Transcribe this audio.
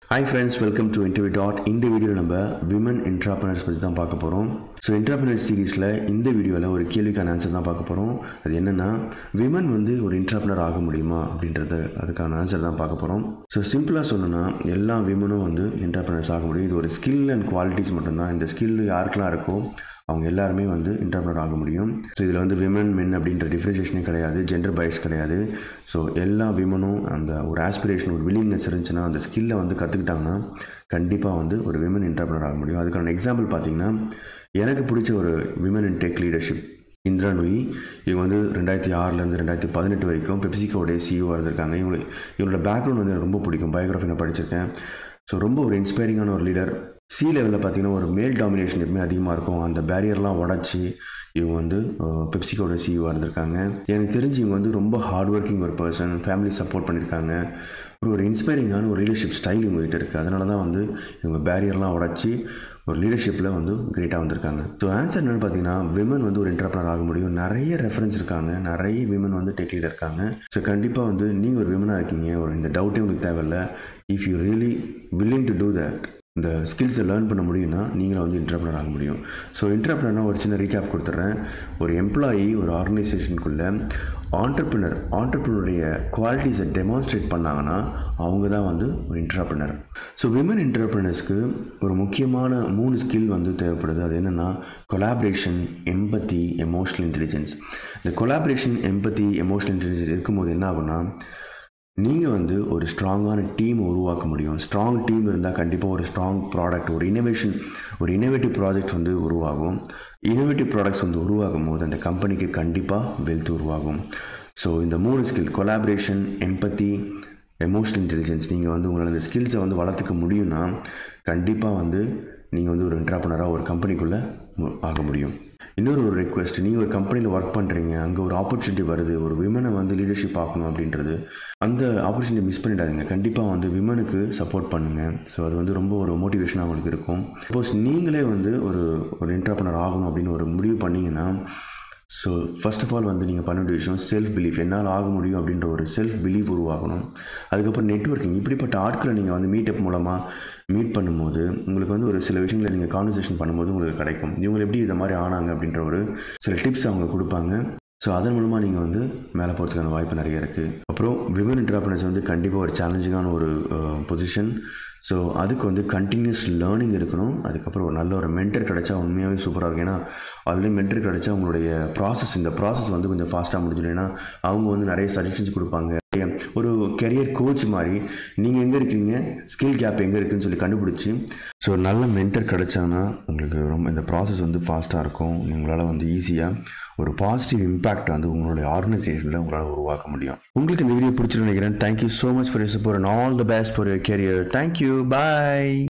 hi friends welcome to interview dot இந்த வீடியோவில் நம்ம விமன் இன்ட்ராப்பனர்ஸ் பற்றி தான் பார்க்க போகிறோம் ஸோ இன்ட்ராப்பனர் சீரீஸில் இந்த வீடியோவில் ஒரு கேள்விக்கான ஆன்சர் தான் பார்க்க போகிறோம் அது என்னென்னா விமன் வந்து ஒரு இன்ட்ராப்பனர் ஆக முடியுமா அப்படின்றது அதுக்கான ஆன்சர் தான் பார்க்க போகிறோம் ஸோ சிம்பிளாக சொல்லணும்னா எல்லா விமனும் வந்து இன்ட்ராப்பனர்ஸ் ஆக முடியும் இது ஒரு ஸ்கில் அண்ட் குவாலிட்டிஸ் மட்டும்தான் இந்த ஸ்கில் யாருக்கெல்லாம் இருக்கோ அவங்க எல்லாருமே வந்து இன்டர்பிரனர் ஆக முடியும் ஸோ இதில் வந்து விமன் மென் அப்படின்ற டிஃப்ரென்ஷியேஷனே கிடையாது ஜெண்டர் பயஸ் கிடையாது ஸோ எல்லா விமனும் அந்த ஒரு ஆஸ்பிரேஷன் ஒரு வில்லிங்னஸ் இருந்துச்சுன்னா அந்த ஸ்கில்லை வந்து கற்றுக்கிட்டாங்கன்னா கண்டிப்பாக வந்து ஒரு விமன் இன்டர்பிரனர் ஆக முடியும் அதுக்கான எக்ஸாம்பிள் பார்த்தீங்கன்னா எனக்கு பிடிச்ச ஒரு women in tech leadership Indra Nooyi இவங்க வந்து ரெண்டாயிரத்தி ஆறுலேருந்து ரெண்டாயிரத்தி பதினெட்டு வரைக்கும் பெப்சிகோடைய சிஇஓ இருந்திருக்காங்க இவங்க இவங்களோட பேக்ரவுண்ட் வந்து எனக்கு ரொம்ப பிடிக்கும் பயோகிராஃபி நான் படிச்சிருக்கேன் ஸோ ரொம்ப ஒரு இன்ஸ்பைரிங்கான ஒரு லீடர் சி லெவலில் பார்த்தீங்கன்னா ஒரு மேல் டாமினேஷன் எப்பவுமே அதிகமாக இருக்கும் அந்த பேரியர்லாம் உடச்சி இவங்க வந்து பெப்சிகோட சிஇஓ இருந்திருக்காங்க எனக்கு தெரிஞ்சு இவங்க வந்து ரொம்ப ஹார்ட் ஒர்க்கிங் ஒரு பர்சன் ஃபேமிலி சப்போர்ட் பண்ணியிருக்காங்க ஒரு ஒரு இன்ஸ்பைரிங்கான ஒரு லீடர்ஷிப் ஸ்டைல் இவங்ககிட்ட இருக்குது அதனால தான் வந்து இவங்க பேரியர்லாம் உடச்சி ஒரு லீடர்ஷிப்பில் வந்து கிரேட்டாக வந்திருக்காங்க ஸோ ஆன்சர் என்னென்னு பார்த்தீங்கன்னா விமன் வந்து ஒரு என்டர்பிரனர் ஆக முடியும் நிறைய ரெஃபரன்ஸ் இருக்காங்க நிறைய விமன் வந்து டெக் லீடர் இருக்காங்க ஸோ கண்டிப்பாக வந்து நீங்கள் ஒரு விமனாக இருக்கீங்க ஒரு இந்த டவுட்டே உங்களுக்கு தேவையில்ல if you really willing to do that இந்த ஸ்கில்ஸை லேர்ன் பண்ண முடியும்னா நீங்களும் வந்து இன்டர்பிரனர் ஆக முடியும் ஸோ இன்டர்பிரனர்னா ஒரு சின்ன ரீகேப் கொடுத்துட்றேன் ஒரு எம்ப்ளாயி ஒரு ஆர்கனைசேஷனுக்குள்ளே ஆண்டர்பிரினர் ஆண்டர்பிரினருடைய குவாலிட்டிஸை டெமான்ஸ்ட்ரேட் பண்ணாங்கன்னா அவங்க தான் வந்து ஒரு இன்டர்பிரினர் ஸோ விமன் இன்டர்பிரினர்ஸ்க்கு ஒரு முக்கியமான மூணு ஸ்கில் வந்து தேவைப்படுது அது என்னென்னா கொலாபரேஷன் எம்பத்தி எமோஷனல் இன்டெலிஜென்ஸ் இந்த கொலாபரேஷன் எம்பத்தி எமோஷனல் இன்டெலிஜென்ஸ் இருக்கும்போது என்ன ஆகுனா நீங்கள் வந்து ஒரு ஸ்ட்ராங்கான டீம் உருவாக்க முடியும் ஸ்ட்ராங் டீம் இருந்தால் கண்டிப்பாக ஒரு ஸ்ட்ராங் ப்ராடக்ட் ஒரு இனோவேஷன் ஒரு இனோவேட்டிவ் ப்ராஜெக்ட் வந்து உருவாகும் இனோவேட்டிவ் ப்ராடக்ட்ஸ் வந்து உருவாகும் போது அந்த கம்பெனிக்கு கண்டிப்பாக வெல்த் உருவாகும் ஸோ இந்த மூணு skill collaboration empathy emotional intelligence நீங்கள் வந்து உங்களோட அந்த ஸ்கில்ஸை வந்து வளர்த்துக்க முடியும்னா கண்டிப்பாக வந்து நீங்கள் வந்து ஒரு என்ட்ராப்பனராக ஒரு கம்பெனிக்குள்ளே ஆக முடியும் இன்னொரு ஒரு ரெக்வெஸ்ட் நீங்கள் ஒரு கம்பெனியில் ஒர்க் பண்ணுறீங்க அங்கே ஒரு ஆப்பர்ச்சுனிட்டி வருது ஒரு விமனை வந்து லீடர்ஷிப் ஆக்கணும் அப்படின்றது அந்த ஆப்பர்ச்சுனிட்டி மிஸ் பண்ணிடாதீங்க கண்டிப்பாக வந்து விமனுக்கு சப்போர்ட் பண்ணுங்கள் ஸோ அது வந்து ரொம்ப ஒரு மோட்டிவேஷனாக அவங்களுக்கு இருக்கும் சப்போஸ் நீங்களே வந்து ஒரு ஒரு என்ட்ராப்பனர் ஆகணும் அப்படின்னு ஒரு முடிவு பண்ணிங்கன்னா ஸோ ஃபஸ்ட் ஆஃப் ஆல் வந்து நீங்கள் பண்ண வேண்டிய விஷயம் செல்ஃப் பிலீஃப் என்னால் ஆக முடியும் அப்படின்ற ஒரு செல்ஃப் பிலீஃப் உருவாகணும் அதுக்கப்புறம் நெட்ஒர்க்கிங் இப்படிப்பட்ட ஆட்களை நீங்கள் வந்து மீட்டப் மூலமாக மீட் பண்ணும்போது உங்களுக்கு வந்து ஒரு சில விஷயங்களை நீங்கள் கான்வர்சேஷன் பண்ணும்போது உங்களுக்கு கிடைக்கும் இவங்க எப்படி இதை மாதிரி ஆனாங்க அப்படின்ற ஒரு சில டிப்ஸ் அவங்க கொடுப்பாங்க ஸோ அதன் மூலமாக நீங்கள் வந்து மேலே போகிறதுக்கான வாய்ப்பு நிறைய இருக்குது அப்புறம் விமன் இன்டர்பிரனர்ஸ் வந்து கண்டிப்பாக ஒரு சேலஞ்சிங்கான ஒரு பொசிஷன் ஸோ அதுக்கு வந்து கண்டினியூஸ் லேர்னிங் இருக்கணும் அதுக்கப்புறம் ஒரு நல்ல ஒரு மென்டர் கிடச்சா உண்மையாகவே சூப்பராக இருக்கும் ஏன்னா ஆல்ரெடி மென்டர் கிடச்சா உங்களுடைய ப்ராசஸ் இந்த ப்ராசஸ் வந்து கொஞ்சம் ஃபாஸ்ட்டாக முடிஞ்சிடும் ஏன்னா அவங்க வந்து நிறைய சஜஷன்ஸ் கொடுப்பாங்க ஒரு கெரியர் கோச் மாதிரி நீங்கள் எங்கே இருக்கீங்க ஸ்கில் கேப் எங்கே இருக்குன்னு சொல்லி கண்டுபிடிச்சி ஸோ நல்ல மென்டர் கிடச்சாங்கன்னா உங்களுக்கு ரொம்ப இந்த ப்ராசஸ் வந்து ஃபாஸ்ட்டாக இருக்கும் உங்களால் வந்து ஈஸியாக ஒரு பாசிட்டிவ் இம்பாக்ட் வந்து உங்களுடைய ஆர்கனைசேஷனில் உங்களால் உருவாக்க முடியும் உங்களுக்கு இந்த வீடியோ பிடிச்சிருக்கு நினைக்கிறேன் thank you so much for your support and all the best for your career thank you bye